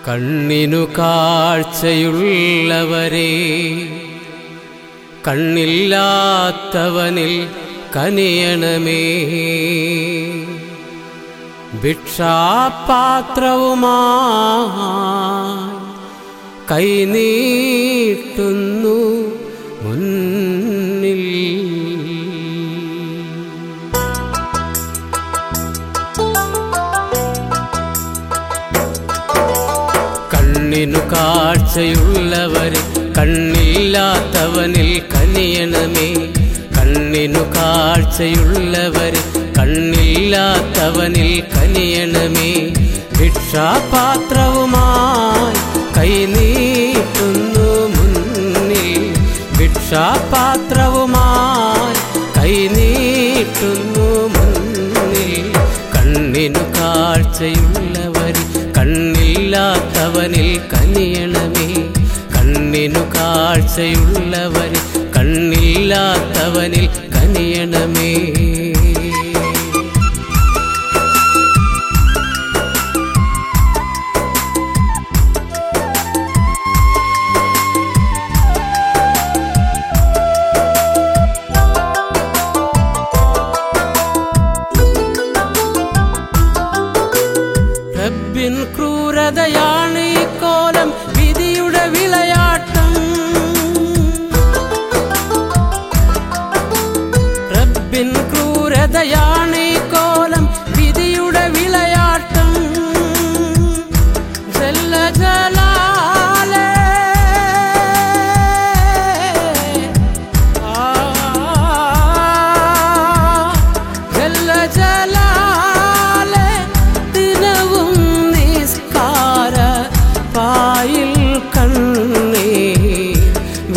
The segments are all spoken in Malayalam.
കണ്ണിനു കാഴ്ചയുള്ളവരെ കണ്ണില്ലാത്തവനിൽ കനിയണമേ ഭിക്ഷാപാത്രവുമായി കൈനീട്ടുന്നു മുന്നിൽ കണ്ണിനു കാഴ്ചയുള്ളവരെ കണ്ണില്ലാത്തവനിൽ കനിയണമേ കണ്ണിനു കാഴ്ചയുള്ളവരെ കണ്ണില്ലാത്തവനിൽ കനിയണമേ ഭിക്ഷാപാത്രവുമായി കൈനീട്ടുന്നു മുന്നിൽ ഭിക്ഷാപാത്രവുമായി കൈനീട്ടുന്നു മുന്നിൽ കണ്ണിനു കാഴ്ചയുള്ളവർ കണ്ണില്ലാത്തവനിൽ കനിയണമേ കണ്ണിനു കാഴ്ചയുള്ളവർ കണ്ണില്ലാത്തവനിൽ കനിയണമേ റബ്ബിൻ ക്രൂരതയാണ് ഈ കോലം വിധിയുടെ വിളയാട്ടം റബ്ബിൻ ക്രൂരതയാണ് ഈ കോലം വിധിയുടെ വിളയാട്ടം ജല്ല ജലാലേ ജല്ല ജലാലേ ദിനവും നിസ്കാര പായിൽ കണ്ണീർ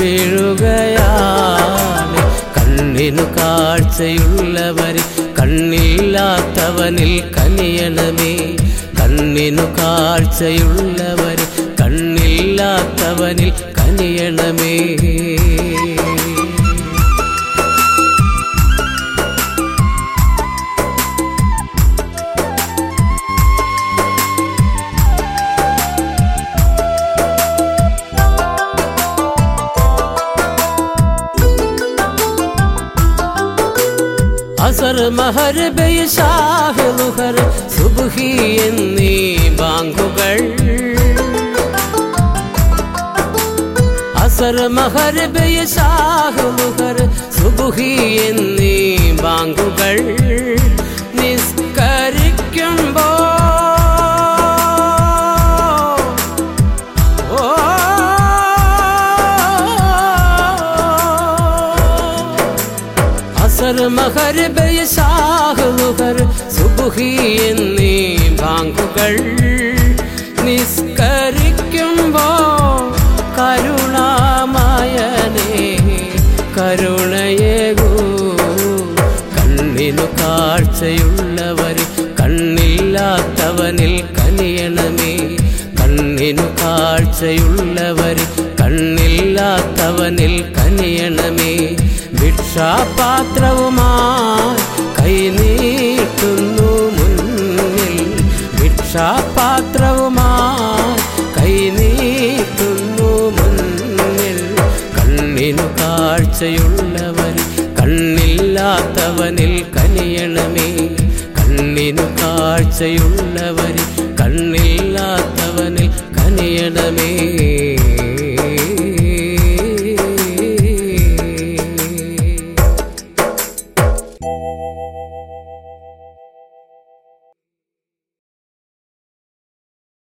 വീഴുകയാണ് കണ്ണിനു കാഴ്ചയുള്ളവർ കണ്ണില്ലാത്തവനിൽ കനിയണമേ കണ്ണിനു കാഴ്ചയുള്ളവർ കണ്ണില്ലാത്തവനിൽ കനിയണമേ അസർ മഹർ ബൈഷാഹ് ലുഹർ സുബ്ഹി എന്നീ ബാങ്കുകൾ അസർ മഹർ ബൈഷാഹ് ലുഹർ സുബ്ഹി എന്നീ ബാങ്കുകൾ നിസ്കരിക്കുമ്പോ അസർ മഹർ ബൈഷാഹ് ലുഹർ സുബ്ഹി എന്നീ ബാങ്കുകൾ നിസ്കരിക്കുമ്പോ കരുണാമയനേ കരുണയേകൂ കണ്ണിനു കാഴ്ചയുള്ളവർ കണ്ണില്ലാത്തവനിൽ കനിയണമേ കണ്ണിനു കാഴ്ചയുള്ളവർ കണ്ണില്ലാത്തവനിൽ കനിയണമേ ഭിക്ഷാപാത്രവുമായി കൈനീട്ടുന്നു മുന്നിൽ ഭിക്ഷാപാത്രവുമായി കൈനീട്ടുന്നു മുന്നിൽ കണ്ണിനു കാഴ്ചയുള്ളവർ കണ്ണില്ലാത്തവനിൽ കനിയണമേ കണ്ണിനു കാഴ്ചയുള്ളവർ കണ്ണില്ലാത്തവനിൽ കനിയണമേ